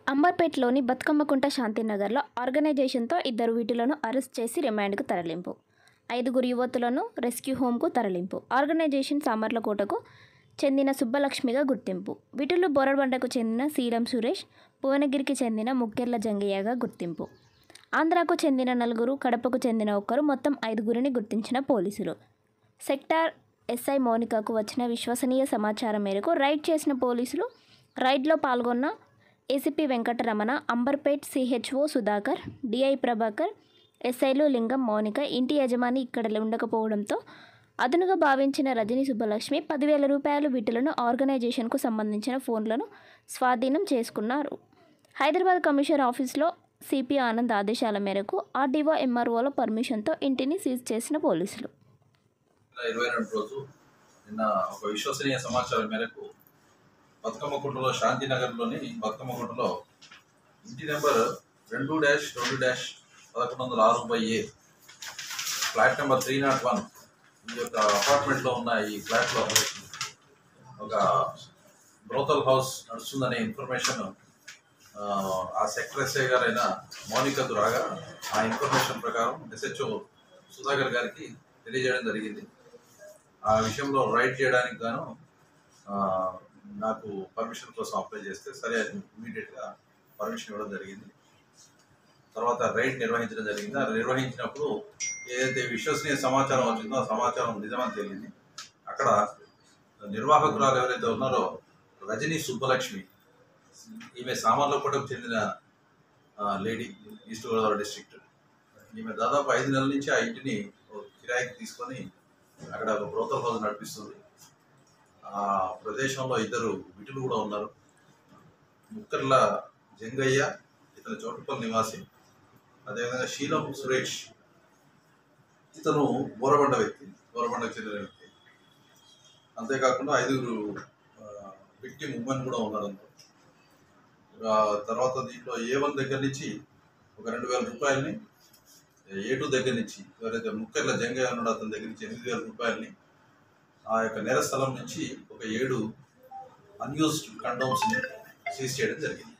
అంబర్పేటలోని బతుకమ్మకుంట శాంతినగర్లో ఆర్గనైజేషన్తో ఇద్దరు వీటిలను అరెస్ట్ చేసి రిమాండ్కు తరలింపు ఐదుగురు యువతులను రెస్క్యూ హోమ్కు తరలింపు ఆర్గనైజేషన్ సామర్లకోటకు చెందిన సుబ్బలక్ష్మిగా గుర్తింపు వీటిలో బోరబండకు చెందిన సీరం సురేష్ భువనగిరికి చెందిన ముక్కెర్ల జంగయ్యగా గుర్తింపు ఆంధ్రాకు చెందిన నలుగురు కడపకు చెందిన ఒక్కరు మొత్తం ఐదుగురిని గుర్తించిన పోలీసులు సెక్టార్ ఎస్ఐ మౌనికకు వచ్చిన విశ్వసనీయ సమాచారం మేరకు రైడ్ చేసిన పోలీసులు రైడ్లో పాల్గొన్న ACP Venkataramana Amberpet CHO Sudhakar DI Prabhakar ఎస్ఐలు లింగం మౌనిక ఇంటి యజమాని ఇక్కడ ఉండకపోవడంతో అదనుగా భావించిన రజనీ సుబ్బలక్ష్మి పదివేల రూపాయలు వీటిలను ఆర్గనైజేషన్కు సంబంధించిన ఫోన్లను స్వాధీనం చేసుకున్నారు హైదరాబాద్ కమిషనర్ ఆఫీస్లో సిపి ఆనంద్ ఆదేశాల మేరకు ఆర్డీఓ ఎంఆర్ఓల పర్మిషన్తో ఇంటిని సీజ్ చేసిన పోలీసులు నెల ఇరవై రెండు రోజు నిన్న ఒక విశ్వసనీయ సమాచారం మేరకు బతుకమ్మకుంటలో శాంతినగర్లోని బతుకమ్మకుంటలో ఇంటి నెంబర్ రెండు డాష్ రెండు డాష్ పదకొండు వందల ఆరు by A flat number three nought one ఈ యొక్క అపార్ట్మెంట్లో ఉన్న ఈ ఫ్లాట్లో ఒక బ్రోతల్ హౌస్ నడుస్తుందనే ఇన్ఫర్మేషన్ ఆ, ఆ సెక్టర్ ఎస్ఐ గారైన మౌనికకు రాగా ఆ ఇన్ఫర్మేషన్ ప్రకారం ఎస్హెచ్ఓ సుధాకర్ గారికి తెలియజేయడం జరిగింది ఆ విషయంలో రైడ్ చేయడానికి గాను ఆ, నాకు పర్మిషన్ కోసం అప్లై చేస్తే సరే అని ఇమీడియట్గా పర్మిషన్ ఇవ్వడం జరిగింది తర్వాత రైడ్ నిర్వహించడం జరిగింది ఆ నిర్వహించినప్పుడు ఏదైతే విశ్వసనీయ సమాచారం వచ్చిందో ఆ సమాచారం నిజమని తెలియంది అక్కడ నిర్వాహకురాలు ఎవరైతే ఉన్నారో రజనీ సుబ్బలక్ష్మి ఈమె సామర్లకోటకు చెందిన ఆ, లేడీ ఈస్ట్ గోదావరి డిస్ట్రిక్ట్ ఈమె దాదాపు ఐదు నెలల నుంచి ఆ ఇంటిని ఓ కిరాయికి తీసుకొని అక్కడ ఒక బ్రోతల్ హౌస్ నడిపిస్తుంది ఆ ప్రదేశంలో ఇద్దరు విటులు కూడా ఉన్నారు ముక్కర్ల జంగయ్య ఇతను చోటుపల్లి నివాసి అదేవిధంగా శీలం సురేష్ ఇతను బోరబండ వ్యక్తి బోరబండకు చెందిన వ్యక్తి అంతేకాకుండా ఐదుగురు విక్టిమ్ ఉమెన్ కూడా ఉన్నారు అందులో ఆ తర్వాత దీంట్లో ఏ వన్ దగ్గర నుంచి ఒక రెండు వేల రూపాయలని ఏ టూ దగ్గర నుంచి ఎవరైతే ముక్కర్ల జంగయ్య ఉన్నాడో అతని దగ్గర నుంచి ఎనిమిది వేల రూపాయలని ఆ యొక్క నేర స్థలం నుంచి ఒక ఏడు అన్యూస్డ్ కండోమ్స్ని సీజ్ చేయడం జరిగింది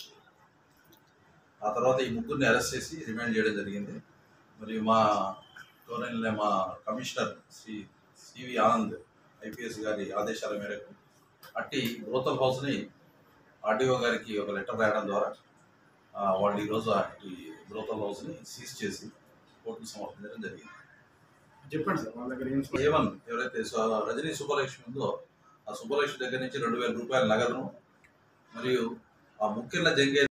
ఆ తర్వాత ఈ ముగ్గురిని అరెస్ట్ చేసి రిమాండ్ చేయడం జరిగింది మరియు మా గవర్నమెంట్ మా commissioner Shri CV Anand IPS గారి ఆదేశాల మేరకు అట్టి బ్రోతల్ హౌస్ని ఆర్డీఓ గారికి ఒక లెటర్ రాయడం ద్వారా ఆ, వాళ్ళు ఈరోజు అట్టి బ్రోతల్ హౌస్ని సీజ్ చేసి కోర్టుకు సమర్పించడం జరిగింది చెప్పండి సార్ వాళ్ళ దగ్గర ఏం ఏవన్ ఎవరైతే సు- రజనీ సుబ్బలక్ష్మి ఉందో ఆ సుబ్బలక్ష్మి దగ్గర నుంచి రెండు వేల రూపాయల నగదును మరియు ఆ ముఖ్యంగా జంగే